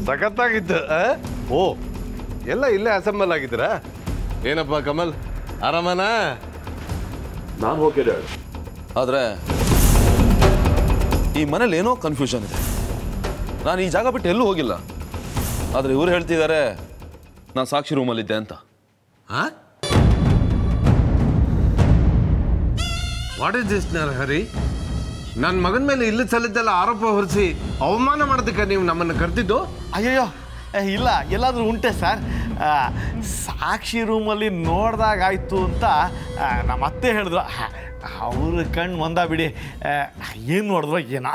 ಸಖತ್ತಾಗಿತ್ತು ಆ? ಓ ಎಲ್ಲ ಇಲ್ಲೇ ಅಸೆಂಬಲ್ ಆಗಿದ್ದೀರಾ ಏನಪ್ಪ ಕಮಲ್ ಆರಾಮನ ನಾನು ಓಕೆ ಡ್ಯಾಡ್ ಆದರೆ ಈ ಮನೇಲಿ ಏನೋ ಕನ್ಫ್ಯೂಷನ್ ಇದೆ ನಾನು ಈ ಜಾಗ ಬಿಟ್ಟು ಎಲ್ಲೂ ಹೋಗಿಲ್ಲ ಆದರೆ ಇವ್ರು ಹೇಳ್ತಿದ್ದಾರೆ ನಾನು ಸಾಕ್ಷಿ ರೂಮಲ್ಲಿದ್ದೆ ಅಂತ ವಾಟ್ ಇಸ್ ದಿಸ್ ಹರಿ ನನ್ನ ಮಗನ ಮೇಲೆ ಇಲ್ಲ ಸಲ್ಲಿದ್ದೆಲ್ಲ ಆರೋಪ ಹೊರಿಸಿ ಅವಮಾನ ಮಾಡೋದಕ್ಕೆ ನೀವು ನಮ್ಮನ್ನು ಕರೆದಿದ್ದು ಅಯ್ಯಯ್ಯೋ ಏ, ಇಲ್ಲ ಎಲ್ಲಾದರೂ ಉಂಟೆ ಸರ್ ಆ, ಸಾಕ್ಷಿ ರೂಮಲ್ಲಿ ನೋಡ್ದಾಗ ಆಯಿತು ಅಂತ ಆ, ನಮ್ಮ ಅತ್ತೆ ಹೇಳಿದ್ರು ಅವ್ರ ಕಣ್ಣು ಮಂದ ಬಿಡಿ ಏನು ನೋಡಿದ್ರು ಏನೋ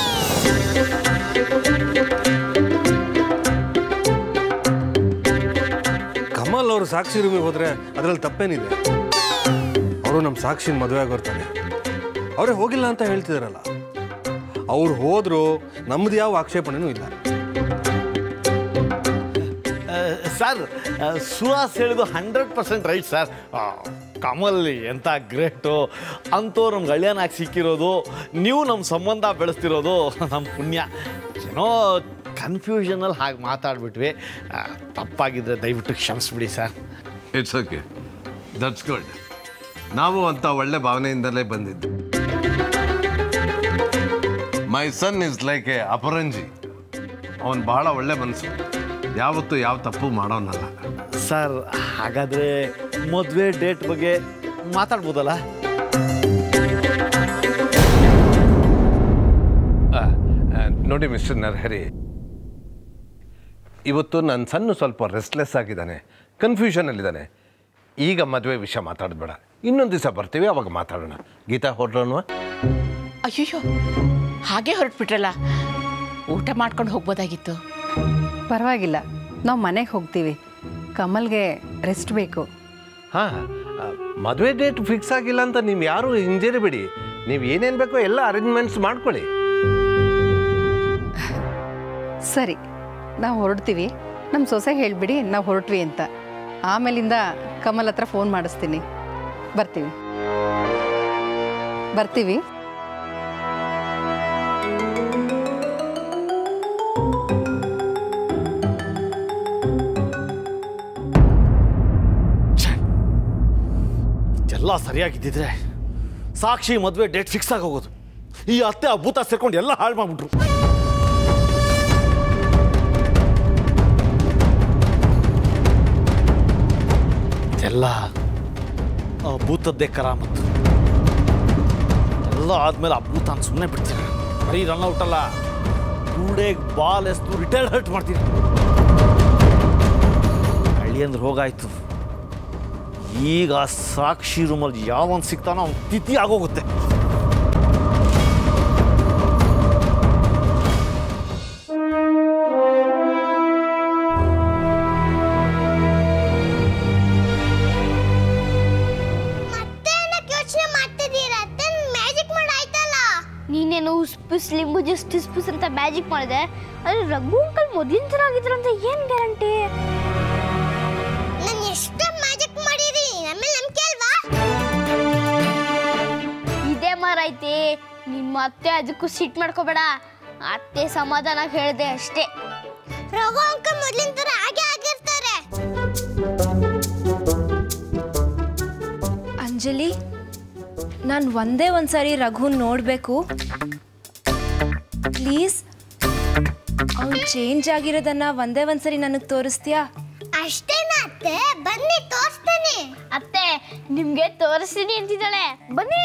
ಕಮಲ್ ಅವರು ಸಾಕ್ಷಿ ರೂಮಿಗೆ ಹೋದ್ರೆ ಅದರಲ್ಲಿ ತಪ್ಪೇನಿದೆ ಅವರು ನಮ್ಮ ಸಾಕ್ಷಿನ ಮದುವೆ ಆಗೋರ್ತಾರೆ ಅವರೇ ಹೋಗಿಲ್ಲ ಅಂತ ಹೇಳ್ತಿದಾರಲ್ಲ ಅವ್ರು ಹೋದ್ರು ನಮ್ದು ಯಾವ ಆಕ್ಷೇಪಣೆನೂ ಇಲ್ಲ ಸರ್ ಸುಹಾಸ್ ಹೇಳಿದ್ದು hundred percent right sir Kamal ಎಂಥ ಗ್ರೇಟು ಅಂಥವ್ರು ನಮ್ಗೆ ಹಳ್ಳಿಯನಾಗಿ ಸಿಕ್ಕಿರೋದು ನೀವು ನಮ್ಮ ಸಂಬಂಧ ಬೆಳೆಸ್ತಿರೋದು ನಮ್ಮ ಪುಣ್ಯ ಏನೋ ಕನ್ಫ್ಯೂಷನಲ್ಲಿ ಹಾಗೆ ಮಾತಾಡ್ಬಿಟ್ವಿ ಆ, ತಪ್ಪಾಗಿದ್ರೆ ದಯವಿಟ್ಟು ಕ್ಷಮಿಸ್ಬಿಡಿ sir it's okay that's good ನಾವು ಅಂತ ಒಳ್ಳೆ ಭಾವನೆಯಿಂದಲೇ ಬಂದಿದ್ದು my son is like a ಅಪರಂಜಿ ಅವನು ಬಹಳ ಒಳ್ಳೆ ಮನಸ್ಸು ಯಾವತ್ತೂ ಯಾವ ತಪ್ಪು ಮಾಡೋನಲ್ಲ ಸರ್ ಹಾಗಾದರೆ ಮದುವೆ ಡೇಟ್ ಬಗ್ಗೆ ಮಾತಾಡ್ಬೋದಲ್ಲ ಆ, ಆ, ನೋಡಿ ಮಿಸ್ಟರ್ ನರ್ಹರಿ ಇವತ್ತು ನನ್ನ ಸಣ್ಣ ಸ್ವಲ್ಪ ರೆಸ್ಟ್ಲೆಸ್ ಆಗಿದ್ದಾನೆ ಕನ್ಫ್ಯೂಷನಲ್ಲಿದ್ದಾನೆ ಈಗ ಮದುವೆ ವಿಷಯ ಮಾತಾಡಬೇಡ ಇನ್ನೊಂದು ದಿವಸ ಬರ್ತೀವಿ ಅವಾಗ ಮಾತಾಡೋಣ ಗೀತಾ ಹೊರಡ್ರೋನ್ವಾ ಅಯ್ಯಯ್ಯೋ ಹಾಗೆ ಹೊರಟ್ಬಿಟ್ರಲ್ಲ ಊಟ ಮಾಡ್ಕೊಂಡು ಹೋಗ್ಬೋದಾಗಿತ್ತು ಪರವಾಗಿಲ್ಲ ನಾವು ಮನೆಗೆ ಹೋಗ್ತೀವಿ ಕಮಲ್ಗೆ ರೆಸ್ಟ್ ಬೇಕು ಹಾಂ ಮದುವೆ ಡೇಟ್ ಫಿಕ್ಸ್ ಆಗಿಲ್ಲ ಅಂತ ನೀವು ಯಾರು ಹಿಂಜರಿಬೇಡಿ ನೀವು ಏನೇನು ಬೇಕೋ ಎಲ್ಲ ಅರೇಂಜ್ಮೆಂಟ್ಸ್ ಮಾಡ್ಕೊಳ್ಳಿ ಸರಿ ನಾವು ಹೊರಡ್ತೀವಿ ನಮ್ಮ ಸೊಸೆಗೆ ಹೇಳಿಬಿಡಿ ನಾವು ಹೊರಟ್ವಿ ಅಂತ ಆಮೇಲಿಂದ ಕಮಲ್ ಹತ್ರ ಫೋನ್ ಮಾಡಿಸ್ತೀನಿ ಬರ್ತೀವಿ ಬರ್ತೀವಿ ಎಲ್ಲ ಸರಿಯಾಗಿದ್ದಿದ್ರೆ ಸಾಕ್ಷಿ ಮದುವೆ ಡೇಟ್ ಫಿಕ್ಸ್ ಆಗಿ ಹೋಗೋದು ಈ ಅತ್ತೆ ಆ ಭೂತ ಸೇರ್ಕೊಂಡು ಎಲ್ಲ ಹಾಳು ಮಾಡ್ಬಿಟ್ರು ಇದೆಲ್ಲ ಆ ಭೂತದ್ದೇ ಕರಾಮತ್ತು ಎಲ್ಲ ಆದ್ಮೇಲೆ ಆ ಭೂತ ಸುಮ್ಮನೆ ಬಿಡ್ತೀನಿ ಬರೀ ರನ್ ಔಟ್ ಅಲ್ಲ ಟೂಡೇಗ್ ಬಾಲ್ ಎಸ್ತು ರಿಟೈರ್ಡ್ ಹರ್ಟ್ ಮಾಡ್ತೀನಿ ಹಳ್ಳಿ ಅಂದ್ರೆ ಹೋಗಾಯ್ತು ಈಗ ಆ ಸಾಕ್ಷಿ ರೂಮಲ್ಲಿ ಯಾವನ್ ಸಿಗ್ತಾನೋ ಅವ್ನು ತಿಥಿ ಆಗೋಗುತ್ತೆ ಮತ್ತೆ ಏನಕ್ಕೆ ಯೋಚನೆ ಮಾಡ್ತಿದ್ದೀರಾ ಮ್ಯಾಜಿಕ್ ಮಾಡಿ ಆಯ್ತಲ್ಲ ನೀನೇನು ಉಸ್ಪುಸ್ ಲಿಂಬು ಜ್ಯೂಸ್ ಟಿಸ್ಪುಸ್ ಅಂತ ಮ್ಯಾಜಿಕ್ ಮಾಡಿದೆ ಆದ್ರೆ ರಘು ಅಂಕಲ್ ಮೊದ್ಲಿನ ಥರ ಆಗಿದ್ರಂತ ಏನ್ ಗ್ಯಾರಂಟಿ ನಾನು ಎಷ್ಟು ಮ್ಯಾಜಿಕ್ ಮಾಡಿರಿ ನಮ್ಮಲ್ಲಿ ನಂಬಿಕೆ ಅಲ್ವಾ ಇದೇ ಮಾರೈತಿ ನಿಮ್ಮ ಅತ್ತೆ ಅದಕ್ಕೂ ಸಿಟ್ ಮಾಡ್ಕೋಬೇಡ ಅತ್ತೆ ಸಮಾಧಾನ ಹೇಳ್ದೆ ಅಷ್ಟೇ ರಘು ಅಂಕಲ್ ಮೊದ್ಲಿನ ಥರ ಹಾಗೆ ಆಗಿರ್ತಾರೆ ಅಂಜಲಿ ನಾನು ಒಂದೇ ಒಂದ್ಸರಿ ರಘುನ್ ನೋಡಬೇಕು ಪ್ಲೀಸ್ ಅವ್ನು ಚೇಂಜ್ ಆಗಿರೋದನ್ನ ಒಂದೇ ಒಂದ್ಸರಿ ನನಗೆ ತೋರಿಸ್ತೀಯಾ ಅಷ್ಟೇನಾ ಅತ್ತೆ ಬನ್ನಿ ತೋರಿಸ್ತೀನಿ ಅತ್ತೆ ನಿಮ್ಗೆ ತೋರಿಸ್ತೀನಿ ಅಂತಿದ್ದಾಳೆ ಬನ್ನಿ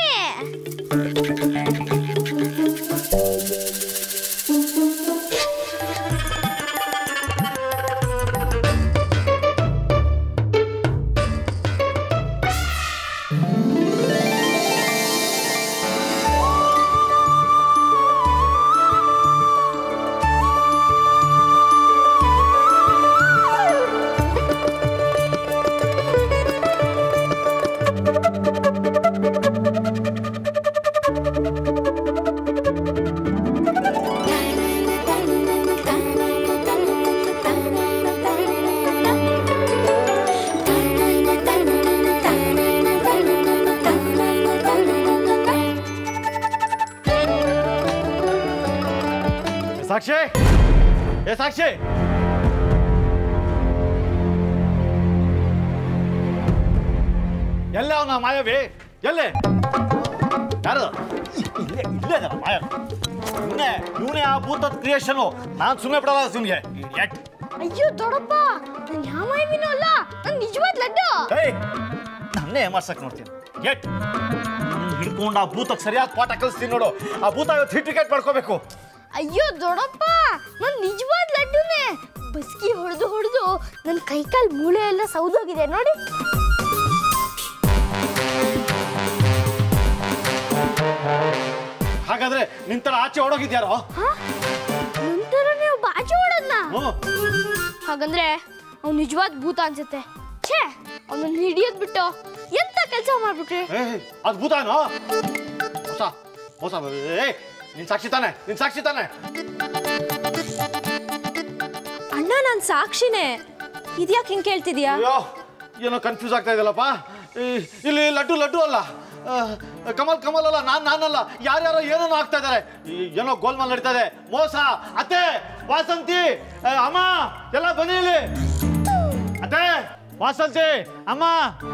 ಸಾಕ್ಷಿ ಏ ಸಾಕ್ಷಿ ಎಲ್ಲೇ ಅವನ ಮಾಯವಿ ಎಲ್ಲೇ ಯಾರು ಇಲ್ಲೇ ಇಲ್ಲೇ ಇದಾನ ಮಾಯ ಇವನೇ ಇವನೇ ಆ ಭೂತದ ಕ್ರಿಯೇಷನು ನಾನು ಸುಮ್ಮನೆ ಬಿಡಲ್ಲ ಇವನಿಗೆ ಎಟ್ ಅಯ್ಯೋ ದೊಡ್ಡಪ್ಪ ನಾನು ಯಾವ ಮಾಯವಿನೂ ಅಲ್ಲ ನಾನು ನಿಜವಾದ ಲಡ್ಡು ಏಯ್ ನನ್ನೇ ಏಮಾರ್ಸಕ್ ನೋಡ್ತೀನಿ ಎಟ್ ಹಿಡ್ಕೊಂಡು ಆ ಭೂತಕ್ಕೆ ಸರಿಯಾದ ಪಾಠ ಕಲಿಸ್ತೀನಿ ನೋಡು ಆ ಭೂತ ಇವತ್ತು ಹಿಟ್ ವಿಕೆಟ್ ಮಾಡ್ಕೋಬೇಕು ಅಯ್ಯೋ ದೊಡ್ಡಪ್ಪ ನಾನು ನಿಜವಾದ ಲಡ್ಡುನೇ ಬಸ್ಕಿ ಹೊಡೆದು ಹೊಡೆದು ನನ್ನ ಕೈಕಾಲು ಮೂಳೆ ಎಲ್ಲ ಸೌದೋಗಿದೆ ನೋಡಿ ಹಾಗಾದ್ರೆ ನಿಂತರ ಆಚೆ ಓಡೋಗಿದ್ಯಾರೋ ನಂತರ ನೀವು ಬಾಜು ಹೊಡೋದ್ನ ಹ್ಞೂ ಹಾಗಂದ್ರೆ ಅವ್ನು ನಿಜವಾದ ಭೂತ ಅನ್ಸುತ್ತೆ ಛೇ ಅವನನ್ನ ಹಿಡಿಯೋದ್ ಬಿಟ್ಟು ಎಂತ ಕೆಲಸ ಮಾಡ್ಬಿಟ್ರಿ ಏಯ್ ಅದು ಭೂತಾನೋ ಹೊಸ ಹೊಸ ಏ ನಿನ್ ಸಾಕ್ಷಿ ತಾನೆ ನಿನ್ ಸಾಕ್ಷಿ ತಾನೆ ಅಣ್ಣ ನಾನು ಸಾಕ್ಷಿನೇ ಇದ್ಯಾಕೆ ಹಿಂಗೆ ಕೇಳ್ತಿದ್ಯಾ ಅಯ್ಯೋ ಏನೋ ಕನ್ಫ್ಯೂಸ್ ಆಗ್ತಾ ಇದೆಯಲ್ಲಪ್ಪ ಈ- ಇಲ್ಲಿ ಲಡ್ಡು ಲಡ್ಡು ಅಲ್ಲ ಆ, ಕಮಲ್ ಕಮಲ್ ಅಲ್ಲ ನಾನ್ ನಾನಲ್ಲ ಯಾರ್ಯಾರೋ ಏನೇನೋ ಆಗ್ತಾ ಇದಾರೆ ಈ ಏನೋ ಗೋಲ್ಮಾಲ್ ನಡೀತಾ ಇದೆ ಮೋಸ ಅತ್ತೆ ವಾಸಂತಿ ಆ, ಅಮ್ಮ ಎಲ್ಲ ಬನ್ನಿ ಇಲ್ಲಿ ಅತ್ತೆ ವಾಸಂತಿ ಅಮ್ಮ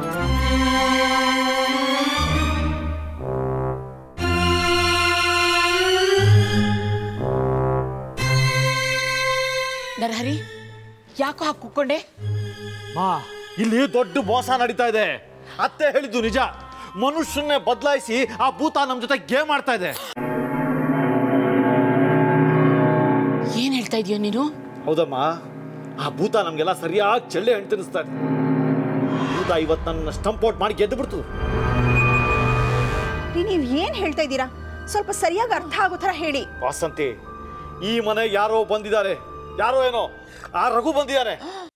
ನರಹರಿ ಯಾಕೋ ಹಾಕಿ ಕುಕ್ಕೊಂಡೆ ಮಾ ಇಲ್ಲಿ ದೊಡ್ಡ ಮೋಸ ನಡೀತಾ ಇದೆ ಅತ್ತೆ ಹೇಳಿದ್ದು ನಿಜ ಮನುಷ್ಯನ್ನೇ ಬದಲಾಯಿಸಿ ಆ ಭೂತ ನಮ್ ಜೊತೆ ಗೇಮ್ ಆಡ್ತಾ ಇದೆ ಏನ್ ಹೇಳ್ತಾ ಇದೀಯ ನೀನು ಹೌದಮ್ಮ ಆ ಭೂತ ನಮ್ಗೆಲ್ಲ ಸರಿಯಾಗಿ ಚೆಳ್ಳೆ ಹಣ್ಣು ತಿನ್ನಿಸ್ತಾ ಇದೆ ಭೂತ ಇವತ್ತು ನನ್ನ ಸ್ಟಂಪ್ ಔಟ್ ಮಾಡಿ ಗೆದ್ದು ಬಿಡ್ತು ನೀವು ಏನು ಹೇಳ್ತಾ ಇದ್ದೀರಾ ಸ್ವಲ್ಪ ಸರಿಯಾಗಿ ಅರ್ಥ ಆಗೋ ಥರ ಹೇಳಿ ವಾಸಂತಿ ಈ ಮನೆ ಯಾರೋ ಬಂದಿದ್ದಾರೆ ಯಾರೋ ಏನೋ ಆ ರಘು ಬಂದಿದ್ದಾರೆ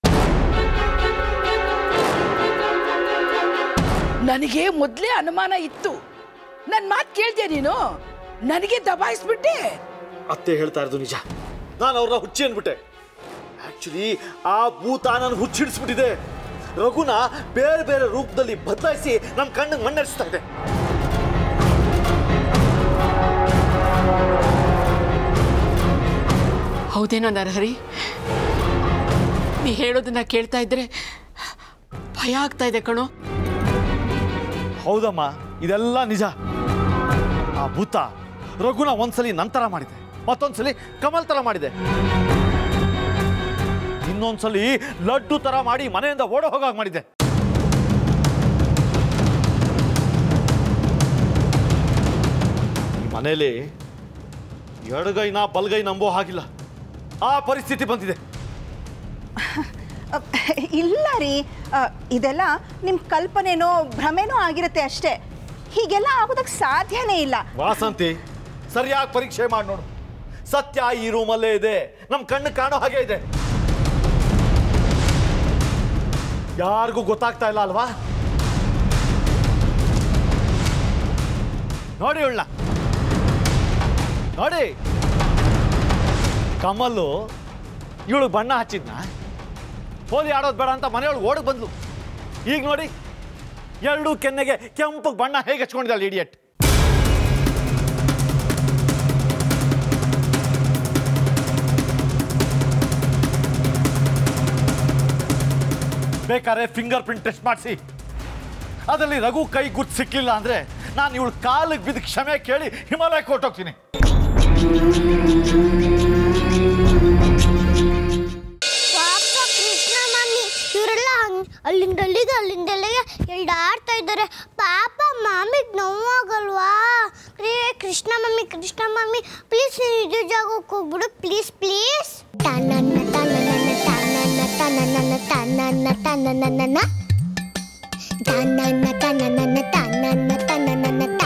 ನನಗೆ ಮೊದಲೇ ಅನುಮಾನ ಇತ್ತು ನನ್ನ ಮಾತು ಕೇಳ್ದೆ ನೀನು ನನಗೆ ದಬಾಯಿಸ್ಬಿಟ್ಟೆ ಅತ್ತೆ ಹೇಳ್ತಾ ಇರೋದು ನಿಜ ನಾನು ಅವ್ರನ್ನ ಹುಚ್ಚಿ ಅನ್ಬಿಟ್ಟೆ ಆಕ್ಚುಲಿ ಆ ಭೂತ ನಾನು ಹುಚ್ಚಿಡಿಸ್ಬಿಟ್ಟಿದೆ ರಘುನ ಬೇರೆ ಬೇರೆ ರೂಪದಲ್ಲಿ ಬದಲಾಯಿಸಿ ನಮ್ಮ ಕಣ್ಣಿಗೆ ಮಣ್ಣರಿಸ್ತಾ ಇದೆ ಹೌದೇನೋ ನರಹರಿ ನೀ ಹೇಳೋದನ್ನ ಕೇಳ್ತಾ ಇದ್ರೆ ಭಯ ಆಗ್ತಾ ಇದೆ ಕಣೋ ಹೌದಮ್ಮ ಇದೆಲ್ಲ ನಿಜ ಆ ಭೂತ ರಘುನ ಒಂದ್ಸಲಿ ನಂತರ ಮಾಡಿದೆ ಮತ್ತೊಂದ್ಸಲಿ ಕಮಲ್ ತರ ಮಾಡಿದೆ ಇನ್ನೊಂದ್ಸಲಿ ಲಡ್ಡು ತರ ಮಾಡಿ ಮನೆಯಿಂದ ಓಡ ಹೋಗಾಗ ಮಾಡಿದೆ ಈ ಮನೇಲಿ ಎಡಗೈನ ಬಲ್ಗೈ ನಂಬೋ ಹಾಗಿಲ್ಲ ಆ ಪರಿಸ್ಥಿತಿ ಬಂದಿದೆ ಅ, ಇಲ್ಲ ರೀ ಅ, ಇದೆಲ್ಲ ನಿಮ್ಮ ಕಲ್ಪನೆನೋ ಭ್ರಮೆನೋ ಆಗಿರುತ್ತೆ ಅಷ್ಟೇ ಹೀಗೆಲ್ಲ ಆಗೋದಕ್ಕೆ ಸಾಧ್ಯನೇ ಇಲ್ಲ ವಾಸಂತಿ ಸರಿಯಾಗಿ ಪರೀಕ್ಷೆ ಮಾಡಿ ನೋಡು ಸತ್ಯ ಈ ರೂಮಲ್ಲೇ ಇದೆ ನಮ್ಮ ಕಣ್ಣು ಕಾಣೋ ಹಾಗೆ ಇದೆ ಯಾರಿಗೂ ಗೊತ್ತಾಗ್ತಾ ಇಲ್ಲ ಅಲ್ವಾ ನೋಡಿ ಉಳ್ಳ ನೋಡಿ ಕಮಲ್ಲು ಇವಳು ಬಣ್ಣ ಹಚ್ಚಿದ್ನ ಹೋಲಿ ಆಡೋದು ಬೇಡ ಅಂತ ಮನೆಯೊಳಗೆ ಓಡಕ್ ಬಂದ್ಲು ಈಗ ನೋಡಿ ಎರಡು ಕೆನ್ನೆಗೆ ಕೆಂಪು ಬಣ್ಣ ಹೇಗೆ ಹಚ್ಕೊಂಡಿದ್ದಾಳೆ ಇಡಿಯಟ್ ಬೇಕಾದ್ರೆ ಫಿಂಗರ್ ಪ್ರಿಂಟ್ ಟೆಸ್ಟ್ ಮಾಡಿಸಿ ಅದರಲ್ಲಿ ರಘು ಕೈ ಗುರ್ತು ಸಿಕ್ಲಿಲ್ಲ ಅಂದ್ರೆ ನಾನು ಇವಳು ಕಾಲಿಗೆ ಬಿದ್ದು ಕ್ಷಮೆ ಕೇಳಿ ಹಿಮಾಲಯಕ್ಕೆ ಹೊರಟೋಗ್ತೀನಿ ಪಾಪ ಕೃಷ್ಣ ಮಮ್ಮಿ ಇವರೆಲ್ಲ ಹಂಗ್- ಅಲ್ಲಿಂದ ಅಲ್ಲಿಗೆ ಅಲ್ಲಿಂದ ಅಲ್ಲಿಗೆ ಎಲ್ಡಾಡ್ತಾ ಇದ್ದಾರೆ ಪಾಪ ಮಾಮಿಗೆ ನೋವಾಗಲ್ವಾ ರೇ Krishna mummy Krishna mummy please ನೀನು ಇದು ಜಾಗಕ್ಕೆ ಹೋಗ್ಬಿಡು ಪ್ಲೀಸ್ ಪ್ಲೀಸ್ ತನ್ನ ತನ್ನ ತನ್ನ ತನ್ನ ತನ್ನ ತನ್ನ ತನ್ನ ತನ್ನ ತನ್ನ ತನ್ನ ತನ್ನ ತನ್ನ ತನ್ನ